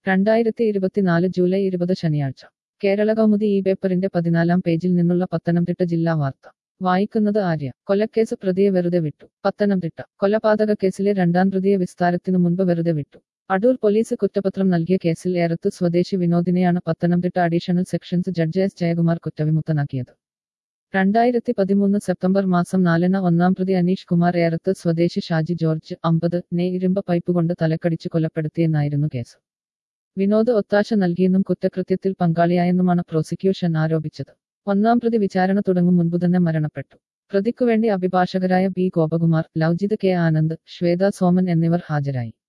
രണ്ടായിരത്തി ഇരുപത്തിനാല് ജൂലൈ ഇരുപത് ശനിയാഴ്ച കേരള കൗമുദി ഈ പേപ്പറിന്റെ പതിനാലാം പേജിൽ നിന്നുള്ള പത്തനംതിട്ട ജില്ലാ വാർത്ത വായിക്കുന്നത് ആര്യ കൊലക്കേസ് പ്രതിയെ വെറുതെ വിട്ടു പത്തനംതിട്ട കൊലപാതക കേസിലെ രണ്ടാം പ്രതിയെ വിസ്താരത്തിനു മുൻപ് വെറുതെ വിട്ടു അടൂർ പോലീസ് കുറ്റപത്രം നൽകിയ കേസിൽ ഏറത്ത് സ്വദേശി വിനോദിനെയാണ് Pathanamthitta additional sessions judge S Jayakumar കുറ്റവിമുക്തനാക്കിയത് രണ്ടായിരത്തി പതിമൂന്ന് സെപ്റ്റംബർ മാസം നാലിന് ഒന്നാം പ്രതി അനീഷ് കുമാർ ഏറത്ത് സ്വദേശി ഷാജി ജോർജ് അമ്പത് നെ ഇരുമ്പ് പൈപ്പ് കൊണ്ട് തലക്കടിച്ച് കൊലപ്പെടുത്തിയെന്നായിരുന്നു കേസ് വിനോദ് ഒത്താശ നൽകിയെന്നും കുറ്റകൃത്യത്തിൽ പങ്കാളിയായെന്നുമാണ് പ്രോസിക്യൂഷൻ ആരോപിച്ചത് ഒന്നാം പ്രതി വിചാരണ തുടങ്ങും മുൻപ് തന്നെ മരണപ്പെട്ടു പ്രതിക്കുവേണ്ടി അഭിഭാഷകരായ ബി ഗോപകുമാർ ലൗജിത് കെ ആനന്ദ് ശ്വേത സോമൻ എന്നിവർ ഹാജരായി